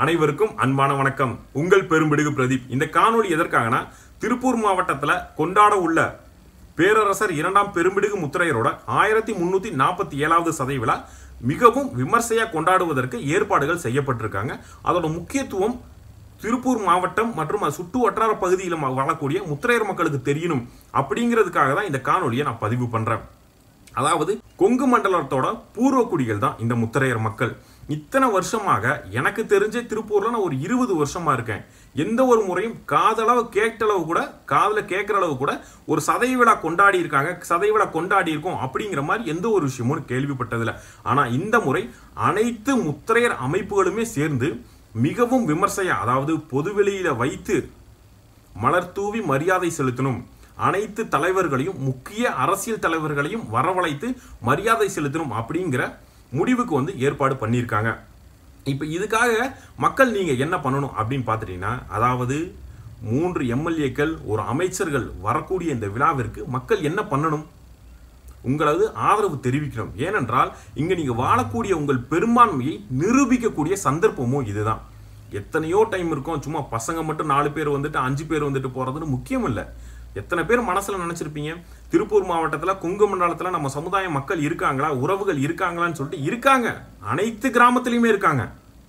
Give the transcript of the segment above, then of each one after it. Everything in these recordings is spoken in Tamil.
அனைவருக்கும் அன்பான வணக்கம் உங்கள் பெரும்பிடுகு பிரதீப் இந்த காணொளி எதற்காகனா திருப்பூர் மாவட்டத்துல கொண்டாட உள்ள பேரரசர் இரண்டாம் பெரும்பிடுகு முத்திரையரோட ஆயிரத்தி முன்னூத்தி நாற்பத்தி ஏழாவது சதய விழா மிகவும் விமர்சையா கொண்டாடுவதற்கு ஏற்பாடுகள் செய்யப்பட்டிருக்காங்க அதோட முக்கியத்துவம் திருப்பூர் மாவட்டம் மற்றும் அது சுற்று வட்டார பகுதியில் ம- வாழக்கூடிய முத்திரையர் மக்களுக்கு தெரியணும் அப்படிங்கிறதுக்காக தான் இந்த காணொளியை நான் பதிவு பண்றேன் அதாவது கொங்கு மண்டலத்தோட பூர்வ குடிகள் தான் இந்த முத்திரையர் மக்கள் இத்தனை வருஷமாக எனக்கு தெரிஞ்ச திருப்பூர்ல நான் ஒரு இருபது வருஷமா இருக்கேன் எந்த ஒரு முறையும் காதளவு கேட்டளவு கூட காதுல கேட்கிற அளவு கூட ஒரு சதய விழா கொண்டாடி இருக்காங்க சதய விழா கொண்டாடி இருக்கோம் அப்படிங்கிற மாதிரி எந்த ஒரு விஷயமும் கேள்விப்பட்டதில்ல ஆனா இந்த முறை அனைத்து முத்திரையர் அமைப்புகளுமே சேர்ந்து மிகவும் விமர்சையா அதாவது பொதுவெளியில வைத்து மலர் தூவி மரியாதை செலுத்தணும் அனைத்து தலைவர்களையும் முக்கிய அரசியல் தலைவர்களையும் வரவழைத்து மரியாதை செலுத்தணும் அப்படிங்கிற முடிவுக்கு வந்து ஏற்பாடு பண்ணியிருக்காங்க இப்போ இதுக்காக மக்கள் நீங்க என்ன பண்ணணும் அப்படின்னு பார்த்துட்டீங்கன்னா அதாவது மூன்று எம்எல்ஏக்கள் ஒரு அமைச்சர்கள் வரக்கூடிய இந்த விழாவிற்கு மக்கள் என்ன பண்ணணும் உங்களது ஆதரவு தெரிவிக்கணும் ஏனென்றால் இங்க நீங்க வாழக்கூடிய உங்கள் பெரும்பான்மையை நிரூபிக்கக்கூடிய சந்தர்ப்பமும் இதுதான் எத்தனையோ டைம் இருக்கும் சும்மா பசங்க மட்டும் நாலு பேர் வந்துட்டு அஞ்சு பேர் வந்துட்டு போறதுன்னு முக்கியம் இல்லை எத்தனை பேர் மனசுல நினைச்சிருப்பீங்க திருப்பூர் மாவட்டத்துல குங்கு மண்டலத்துல நம்ம சமுதாய மக்கள் இருக்காங்களா உறவுகள் இருக்காங்களான்னு சொல்லிட்டு இருக்காங்க அனைத்து கிராமத்திலயுமே இருக்காங்க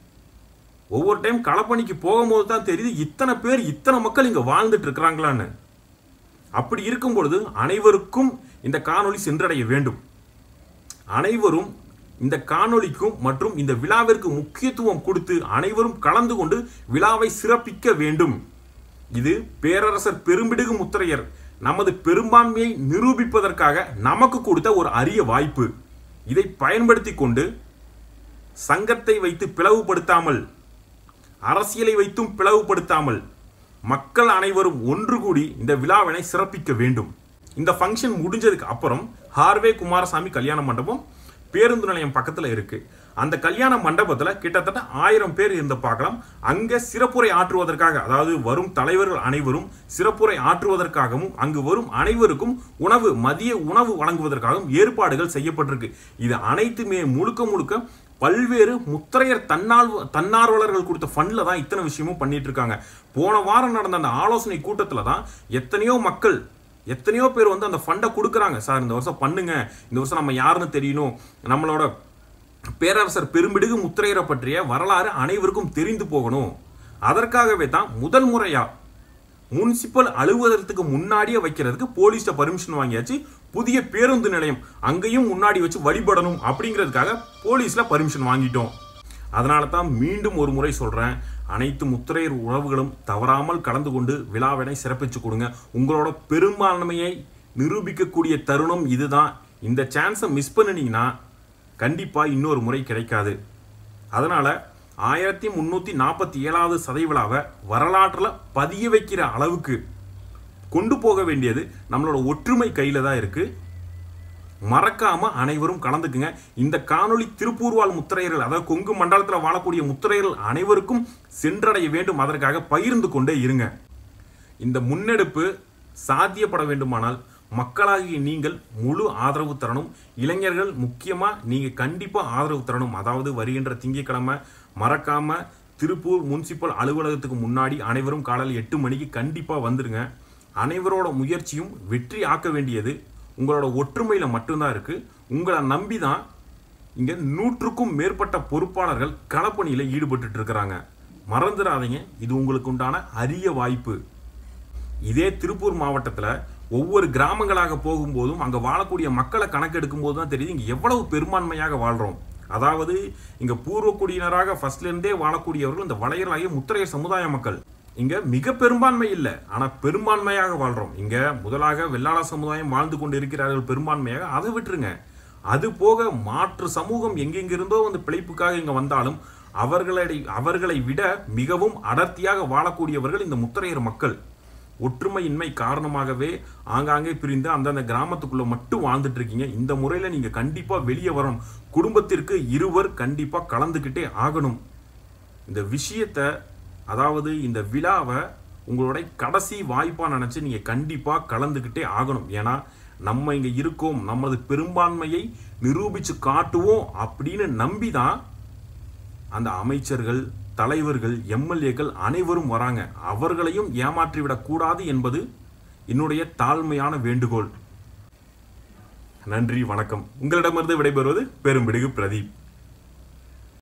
ஒவ்வொரு டைம் களப்பணிக்கு போகும்போது தான் தெரியுது இத்தனை பேர் இத்தனை மக்கள் இங்க வாழ்ந்துட்டு இருக்கிறாங்களான்னு அப்படி இருக்கும் பொழுது அனைவருக்கும் இந்த காணொளி சென்றடைய வேண்டும் அனைவரும் இந்த காணொளிக்கும் மற்றும் இந்த விழாவிற்கு முக்கியத்துவம் கொடுத்து அனைவரும் கலந்து கொண்டு விழாவை சிறப்பிக்க வேண்டும் இது பேரரசர் பெரும்பிடுகு முத்திரையர் நமது பெரும்பான்மையை நிரூபிப்பதற்காக நமக்கு கொடுத்த ஒரு அரிய வாய்ப்பு இதை பயன்படுத்தி கொண்டு சங்கத்தை வைத்து பிளவுபடுத்தாமல் அரசியலை வைத்தும் பிளவுபடுத்தாமல் மக்கள் அனைவரும் ஒன்று கூடி இந்த விழாவினை சிறப்பிக்க வேண்டும் இந்த ஃபங்க்ஷன் முடிஞ்சதுக்கு அப்புறம் ஹார்வே குமாரசாமி கல்யாண மண்டபம் பேருந்து நிலையம் பக்கத்துல இருக்கு அந்த கல்யாண மண்டபத்துல கிட்டத்தட்ட ஆயிரம் பேர் இருந்து பார்க்கலாம் அங்க சிறப்புரை ஆற்றுவதற்காக அதாவது வரும் தலைவர்கள் அனைவரும் சிறப்புரை ஆற்றுவதற்காகவும் அங்கு வரும் அனைவருக்கும் உணவு மதிய உணவு வழங்குவதற்காகவும் ஏற்பாடுகள் செய்யப்பட்டிருக்கு இது அனைத்துமே முழுக்க முழுக்க பல்வேறு முத்திரையர் தன்னால் தன்னார்வலர்கள் கொடுத்த ஃபண்ட்ல தான் இத்தனை விஷயமும் பண்ணிட்டு இருக்காங்க போன வாரம் நடந்த அந்த ஆலோசனை கூட்டத்துல தான் எத்தனையோ மக்கள் எத்தனையோ பேர் வந்து அந்த ஃபண்டை கொடுக்குறாங்க சார் இந்த வருஷம் பண்ணுங்க இந்த வருஷம் நம்ம யாருன்னு தெரியணும் நம்மளோட பேரரசர் பெரும்பிடுகு முத்திரையரை பற்றிய வரலாறு அனைவருக்கும் தெரிந்து போகணும் அதற்காகவே தான் முதல் முறையா முனிசிபல் அலுவலகத்துக்கு முன்னாடியே வைக்கிறதுக்கு போலீஸ்ட பர்மிஷன் வாங்கியாச்சு புதிய பேருந்து நிலையம் அங்கேயும் முன்னாடி வச்சு வழிபடணும் அப்படிங்கிறதுக்காக போலீஸ்ல பர்மிஷன் வாங்கிட்டோம் அதனால தான் மீண்டும் ஒரு முறை சொல்றேன் அனைத்து முத்திரையர் உறவுகளும் தவறாமல் கலந்து கொண்டு விழாவினை சிறப்பிச்சு கொடுங்க உங்களோட பெரும்பான்மையை நிரூபிக்கக்கூடிய தருணம் இதுதான் இந்த சான்ஸை மிஸ் பண்ணினீங்கன்னா கண்டிப்பா இன்னொரு முறை கிடைக்காது அதனால ஆயிரத்தி முன்னூத்தி நாற்பத்தி ஏழாவது சதய விழாவை வரலாற்றுல பதிய வைக்கிற அளவுக்கு கொண்டு போக வேண்டியது நம்மளோட ஒற்றுமை கையில தான் இருக்கு மறக்காம அனைவரும் கலந்துக்குங்க இந்த காணொளி திருப்பூர்வாழ் முத்திரையர்கள் அதாவது கொங்கு மண்டலத்தில் வாழக்கூடிய முத்திரையர்கள் அனைவருக்கும் சென்றடைய வேண்டும் அதற்காக பகிர்ந்து கொண்டே இருங்க இந்த முன்னெடுப்பு சாத்தியப்பட வேண்டுமானால் மக்களாகிய நீங்கள் முழு ஆதரவு தரணும் இளைஞர்கள் முக்கியமா நீங்க கண்டிப்பா ஆதரவு தரணும் அதாவது வருகின்ற திங்கட்கிழமை மறக்காம திருப்பூர் முனிசிபல் அலுவலகத்துக்கு முன்னாடி அனைவரும் காலையில் எட்டு மணிக்கு கண்டிப்பா வந்துருங்க அனைவரோட முயற்சியும் வெற்றி ஆக்க வேண்டியது உங்களோட ஒற்றுமையில மட்டும்தான் இருக்கு உங்களை நம்பி தான் இங்க நூற்றுக்கும் மேற்பட்ட பொறுப்பாளர்கள் களப்பணியில ஈடுபட்டு இருக்கிறாங்க மறந்துடாதீங்க இது உங்களுக்கு உண்டான அரிய வாய்ப்பு இதே திருப்பூர் மாவட்டத்தில் ஒவ்வொரு கிராமங்களாக போகும்போதும் அங்கே வாழக்கூடிய மக்களை கணக்கெடுக்கும் போது தான் தெரியுது இங்கே எவ்வளவு பெரும்பான்மையாக வாழ்கிறோம் அதாவது இங்கே பூர்வ குடியினராக ஃபர்ஸ்ட்லேருந்தே வாழக்கூடியவர்கள் இந்த வளையலாகிய முத்திரையர் சமுதாய மக்கள் இங்க மிக பெரும்பான்மை இல்லை ஆனா பெரும்பான்மையாக வாழ்றோம் இங்க முதலாக வெள்ளாள சமுதாயம் வாழ்ந்து கொண்டு இருக்கிறார்கள் பெரும்பான்மையாக அதை விட்டுருங்க அது போக மாற்று சமூகம் எங்கெங்கிருந்தோ வந்து பிழைப்புக்காக இங்க வந்தாலும் அவர்களை அவர்களை விட மிகவும் அடர்த்தியாக வாழக்கூடியவர்கள் இந்த முத்திரையர் மக்கள் ஒற்றுமையின்மை காரணமாகவே ஆங்காங்கே பிரிந்து அந்தந்த கிராமத்துக்குள்ள மட்டும் வாழ்ந்துட்டு இருக்கீங்க இந்த முறையில நீங்க கண்டிப்பா வெளியே வரணும் குடும்பத்திற்கு இருவர் கண்டிப்பா கலந்துக்கிட்டே ஆகணும் இந்த விஷயத்த அதாவது இந்த விழாவை உங்களோட கடைசி வாய்ப்பா நினைச்சு நீங்க கண்டிப்பா கலந்துக்கிட்டே ஆகணும் ஏன்னா நம்ம இங்க இருக்கோம் நமது பெரும்பான்மையை நிரூபிச்சு காட்டுவோம் அப்படின்னு நம்பி தான் அந்த அமைச்சர்கள் தலைவர்கள் எம்எல்ஏக்கள் அனைவரும் வராங்க அவர்களையும் ஏமாற்றிவிடக் கூடாது என்பது என்னுடைய தாழ்மையான வேண்டுகோள் நன்றி வணக்கம் உங்களிடமிருந்து விடைபெறுவது பெரும்பிடுகு பிரதீப்